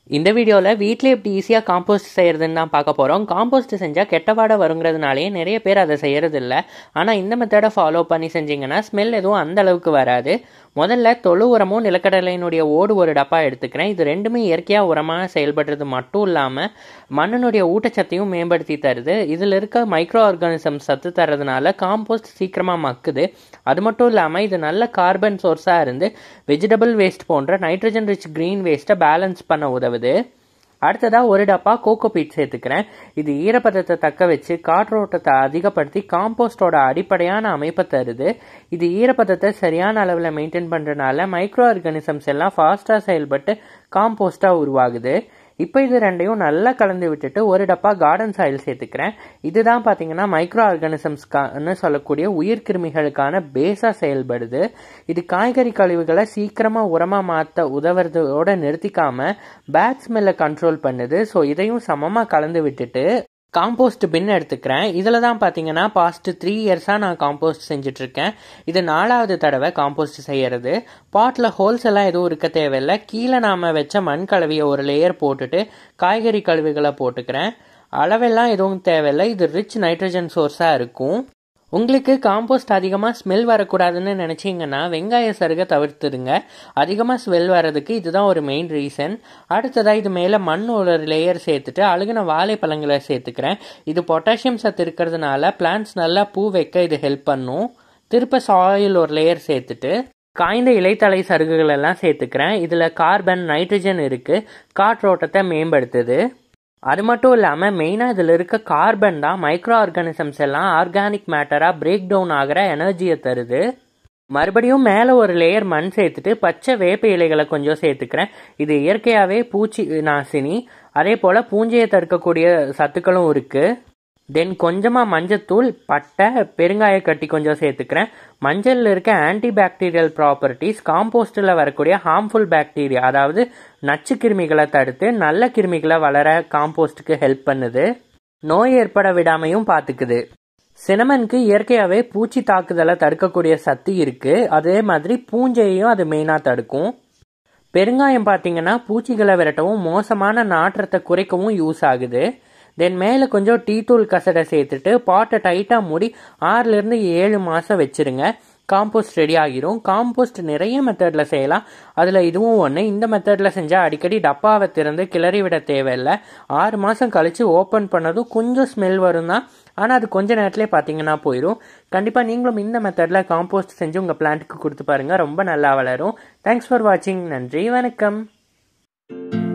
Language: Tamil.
இந்த வீடியோவில் வீட்டில் எப்படி ஈஸியாக காம்போஸ்ட் செய்கிறதுன்னு தான் பார்க்க போகிறோம் காம்போஸ்ட் செஞ்சால் கெட்ட வாடை வருங்கிறதுனாலேயே நிறைய பேர் அதை செய்கிறதில்ல ஆனால் இந்த மெத்தடை ஃபாலோ பண்ணி செஞ்சிங்கன்னா ஸ்மெல் எதுவும் அந்த அளவுக்கு வராது முதல்ல தொழு உரமும் நிலக்கடலையினுடைய ஓடு ஒரு டப்பா எடுத்துக்கிறேன் இது ரெண்டுமே இயற்கையாக உரமாக செயல்படுறது மட்டும் இல்லாமல் மண்ணினுடைய ஊட்டச்சத்தையும் மேம்படுத்தி தருது இதில் இருக்க மைக்ரோ ஆர்கானிசம் சத்து தரதுனால காம்போஸ்ட் சீக்கிரமாக மக்குது அது மட்டும் இல்லாமல் இது நல்ல கார்பன் சோர்ஸாக இருந்து வெஜிடபிள் வேஸ்ட் போன்ற நைட்ரஜன் ரிச் க்ரீன் வேஸ்ட்டை பேலன்ஸ் பண்ண உதவுது அடுத்ததாக ஒரு டப்பா கோகோ பீட் சேர்த்துக்கிறேன் இது ஈரப்பதத்தை தக்க வச்சு காற்றோட்டத்தை அதிகப்படுத்தி காம்போஸ்டோட அடிப்படையான அமைப்பை தருது இது ஈரப்பதத்தை சரியான அளவில் மெயின்டைன் பண்ணுறதுனால மைக்ரோ ஆர்கானிசம்ஸ் எல்லாம் ஃபாஸ்ட்டாக செயல்பட்டு காம்போஸ்டாக உருவாகுது இப்போ இது ரெண்டையும் நல்லா கலந்து விட்டுட்டு ஒரு டப்பா கார்டன் சாயில் சேர்த்துக்கிறேன் இதுதான் பார்த்தீங்கன்னா மைக்ரோ ஆர்கானிசம்ஸ்க்கான சொல்லக்கூடிய உயிர்கிருமிகளுக்கான பேஸாக செயல்படுது இது காய்கறி கழிவுகளை சீக்கிரமாக உரமாக மாற்ற உதவுறதோட நிறுத்திக்காம பேட் ஸ்மெல்லை கண்ட்ரோல் பண்ணுது ஸோ இதையும் சமமாக கலந்து விட்டுட்டு காம்போஸ்ட் பின் எடுத்துக்கிறேன் இதில் தான் பார்த்தீங்கன்னா பாஸ்ட் த்ரீ இயர்ஸாக நான் காம்போஸ்ட் செஞ்சிட்ருக்கேன் இது நாலாவது தடவை காம்போஸ்ட் செய்கிறது பாட்டில் ஹோல்ஸ் எல்லாம் எதுவும் இருக்க தேவையில்லை கீழே நாம் வச்ச மண் கலவையை ஒரு லேயர் போட்டுட்டு காய்கறி கழிவுகளை போட்டுக்கிறேன் அளவெல்லாம் எதுவும் தேவையில்லை இது ரிச் நைட்ரஜன் சோர்ஸாக இருக்கும் உங்களுக்கு காம்போஸ்ட் அதிகமாக ஸ்மெல் வரக்கூடாதுன்னு நினச்சிங்கன்னா வெங்காய சருகை தவிர்த்துடுங்க அதிகமாக ஸ்மெல் வர்றதுக்கு இதுதான் ஒரு மெயின் ரீசன் அடுத்ததாக இது மேலே மண் ஒரு லேயர் சேர்த்துட்டு அழுகின வாழைப்பழங்களை சேர்த்துக்கிறேன் இது பொட்டாசியம் சத்து இருக்கிறதுனால பிளான்ட்ஸ் நல்லா பூ வைக்க இது ஹெல்ப் பண்ணும் திருப்ப சாயில் ஒரு லேயர் சேர்த்துட்டு காய்ந்த இலைத்தலை சருகுகள் எல்லாம் சேர்த்துக்கிறேன் இதில் கார்பன் நைட்ரஜன் இருக்குது காற்றோட்டத்தை மேம்படுத்துது அது மட்டும் இல்லாமல் மெயினாக இதில் இருக்க கார்பன் தான் மைக்ரோ ஆர்கானிசம்ஸ் எல்லாம் ஆர்கானிக் மேட்டராக பிரேக் டவுன் ஆகிற எனர்ஜியை தருது மறுபடியும் மேலே ஒரு லேயர் மண் சேர்த்துட்டு பச்சை வேப்ப இலைகளை கொஞ்சம் சேர்த்துக்கிறேன் இது இயற்கையாகவே பூச்சி நாசினி அதே போல் பூஞ்சையை தடுக்கக்கூடிய சத்துக்களும் இருக்குது தென் கொஞ்சமாக மஞ்சத்தூள் பட்டை பெருங்காய கட்டி கொஞ்சம் சேர்த்துக்கிறேன் மஞ்சளில் இருக்க ஆன்டி பாக்டீரியல் ப்ராப்பர்ட்டிஸ் காம்போஸ்டில் வரக்கூடிய ஹார்ம்ஃபுல் பாக்டீரியா அதாவது நச்சு கிருமிகளை தடுத்து நல்ல கிருமிகளை வளர காம்போஸ்ட்டுக்கு ஹெல்ப் பண்ணுது நோய் ஏற்பட விடாமையும் பார்த்துக்குது சினமனுக்கு இயற்கையாகவே பூச்சி தாக்குதலை தடுக்கக்கூடிய சக்தி இருக்குது அதே மாதிரி பூஞ்சையையும் அது மெயினாக தடுக்கும் பெருங்காயம் பார்த்தீங்கன்னா பூச்சிகளை விரட்டவும் மோசமான நாற்றத்தை குறைக்கவும் யூஸ் ஆகுது தென் மேலே கொஞ்சம் டீ தூள் கசடை சேர்த்துட்டு பாட்டை டைட்டாக மூடி ஆறுலேருந்து ஏழு மாதம் வச்சுருங்க காம்போஸ்ட் ரெடி ஆகிரும் காம்போஸ்ட் நிறைய மெத்தடில் செய்யலாம் அதில் இதுவும் ஒன்று இந்த மெத்தடில் செஞ்சால் அடிக்கடி டப்பாவை திறந்து கிளறி விட தேவையில்லை ஆறு மாதம் கழித்து ஓப்பன் பண்ணதும் கொஞ்சம் ஸ்மெல் வரும் தான் ஆனால் அது கொஞ்ச நேரத்துலேயே பார்த்தீங்கன்னா போயிடும் கண்டிப்பாக நீங்களும் இந்த மெத்தடில் காம்போஸ்ட் செஞ்சு உங்கள் பிளான்ட்டுக்கு கொடுத்து பாருங்கள் ரொம்ப நல்லா வளரும் தேங்க்ஸ் ஃபார் வாட்சிங் நன்றி வணக்கம்